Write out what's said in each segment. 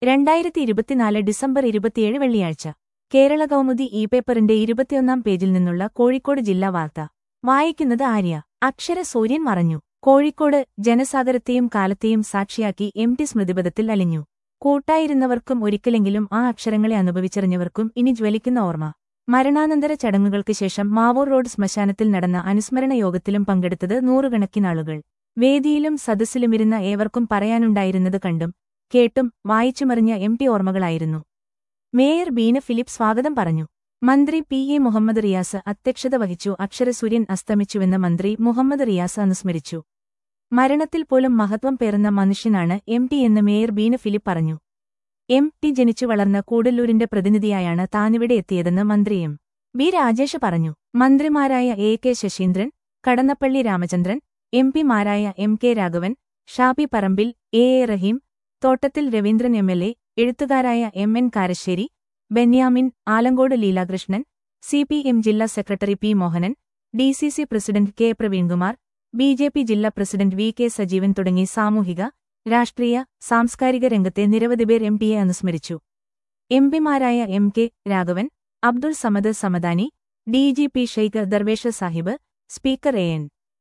രണ്ടായിരത്തി ഇരുപത്തിനാല് ഡിസംബർ ഇരുപത്തിയേഴ് വെള്ളിയാഴ്ച കേരള കൗമുദി ഇ പേപ്പറിന്റെ ഇരുപത്തിയൊന്നാം പേജിൽ നിന്നുള്ള കോഴിക്കോട് ജില്ലാ വാർത്ത വായിക്കുന്നത് ആര്യ അക്ഷര സൂര്യൻ മറഞ്ഞു കോഴിക്കോട് ജനസാഗരത്തെയും കാലത്തെയും സാക്ഷിയാക്കി എം ടി സ്മൃതിപഥത്തിൽ അലിഞ്ഞു കൂട്ടായിരുന്നവർക്കും ഒരിക്കലെങ്കിലും ആ അക്ഷരങ്ങളെ അനുഭവിച്ചറിഞ്ഞവർക്കും ഇനി ജ്വലിക്കുന്ന ഓർമ്മ മരണാനന്തര ചടങ്ങുകൾക്ക് ശേഷം മാവൂർ റോഡ് ശ്മശാനത്തിൽ നടന്ന അനുസ്മരണ യോഗത്തിലും പങ്കെടുത്തത് നൂറുകണക്കിനാളുകൾ വേദിയിലും സദസ്സിലുമിരുന്ന ഏവർക്കും പറയാനുണ്ടായിരുന്നത് കണ്ടും കേട്ടും വായിച്ചുമറിഞ്ഞ എം ടി ഓർമ്മകളായിരുന്നു മേയർ ബീന ഫിലിപ്പ് സ്വാഗതം പറഞ്ഞു മന്ത്രി പി എ മുഹമ്മദ് റിയാസ് അധ്യക്ഷത വഹിച്ചു അക്ഷരസൂര്യൻ അസ്തമിച്ചുവെന്ന് മന്ത്രി മുഹമ്മദ് റിയാസ് അനുസ്മരിച്ചു മരണത്തിൽ പോലും മഹത്വം പേറുന്ന മനുഷ്യനാണ് എം ടി എന്ന് മേയർ ബീന ഫിലിപ്പ് പറഞ്ഞു എം ടി ജനിച്ചു വളർന്ന കൂടല്ലൂരിന്റെ പ്രതിനിധിയായാണ് താനിവിടെ എത്തിയതെന്ന് മന്ത്രി എം ബി രാജേഷ് പറഞ്ഞു മന്ത്രിമാരായ A K Saseendran Kadannappally Ramachandran M പിമാരായ M K Raghavan Shafi Parambil A A Rahim Thottathil Raveendran M L A എഴുത്തുകാരായ M N Karassery Benyamin Alankode Leelakrishnan C P M ജില്ലാ secretary P Mohanan D C C president K Praveenkumar B J P ജില്ലാ പ്രസിഡന്റ് വി കെ സജീവൻ തുടങ്ങി സാമൂഹിക രാഷ്ട്രീയ സാംസ്കാരിക രംഗത്തെ നിരവധി പേർ എം പിയെ അനുസ്മരിച്ചു എം പിമാരായ M K Raghavan Abdul Samad Samadani D G P Sheikh Darvesh Sahib speaker A N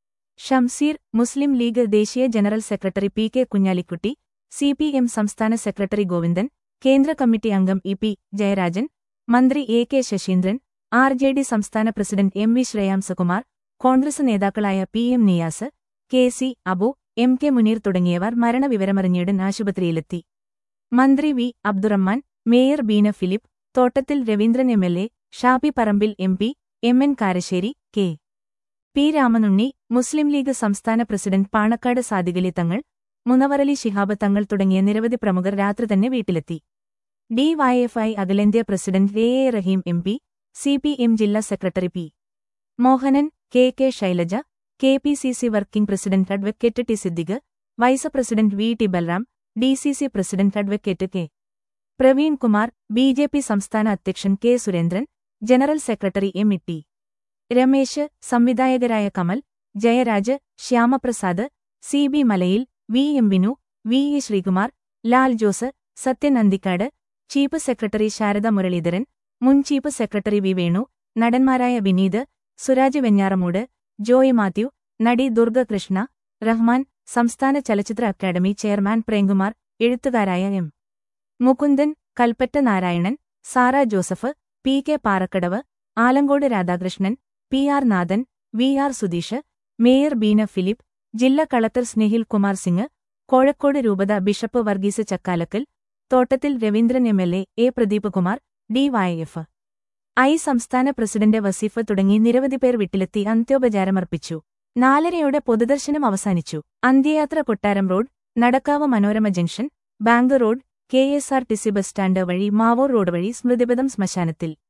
Shamseer Muslim League ദേശീയ general secretary P K Kunhalikutty C P M സംസ്ഥാന സെക്രട്ടറി ഗോവിന്ദൻ കേന്ദ്ര കമ്മിറ്റി അംഗം ഇ പി ജയരാജൻ മന്ത്രി A K Saseendran R J D സംസ്ഥാന president M V Shreyamskumar Congress നേതാക്കളായ P M Niyas K C Abu M K Muneer തുടങ്ങിയവർ മരണവിവരമറിഞ്ഞിടൻ ആശുപത്രിയിലെത്തി മന്ത്രി V Abdurahman mayor Beena Philip Thottathil Raveendran M L A Shafi Parambil M P M N Karassery K P Ramanunni Muslim League സംസ്ഥാന പ്രസിഡന്റ് പാണക്കാട് സാദികലി തങ്ങൾ മുനവറലി ശിഹാബ് തങ്ങൾ തുടങ്ങിയ നിരവധി പ്രമുഖർ രാത്രി തന്നെ വീട്ടിലെത്തി ഡിവൈഎഫ്ഐ അഖിലേന്ത്യാ president A A Rahim M P C P M ജില്ലാ secretary P Mohanan K K Shailaja K P C C working president advocate T Siddique vice president V T Balram D C C president advocate K Praveen Kumar B J P സംസ്ഥാന അധ്യക്ഷൻ K Surendran general secretary M E T Ramesh സംവിധായകരായ Kamal Jayaraj Shyamaprasad C B Malayil V M Binu V A Sreekumar Lal Jose Sathyan Anthikad chief secretary Sarada Muraleedharan മുൻ chief secretary V Venu നടന്മാരായ വിനീത് സുരാജ് വെഞ്ഞാറമൂട് ജോയ് മാത്യു നടി ദുർഗ കൃഷ്ണ റഹ്മാൻ സംസ്ഥാന ചലച്ചിത്ര academy chairman Premkumar എഴുത്തുകാരായ M Mukundan Kalpetta Narayanan Sara Joseph P K Parakkadavu Alankode Radhakrishnan P R Nathan V R Sudheesh mayor Beena Philip ജില്ലാ കളക്ടർ സ്നേഹിൽ കുമാർ സിംഗ് കോഴക്കോട് രൂപത bishop Varghese Chakkalakkal Thottathil Raveendran M L A A Pradeep Kumar DYF I സംസ്ഥാന പ്രസിഡന്റ് വസീഫ് തുടങ്ങി നിരവധി പേർ വീട്ടിലെത്തി അന്ത്യോപചാരമർപ്പിച്ചു നാലരയോടെ പൊതുദർശനം അവസാനിച്ചു അന്ത്യയാത്ര Kottaram road Nadakkavu Manorama junction bank road K S R T C bus stand വഴി മാവൂർ റോഡ് വഴി സ്മൃതിപഥം ശ്മശാനത്തിൽ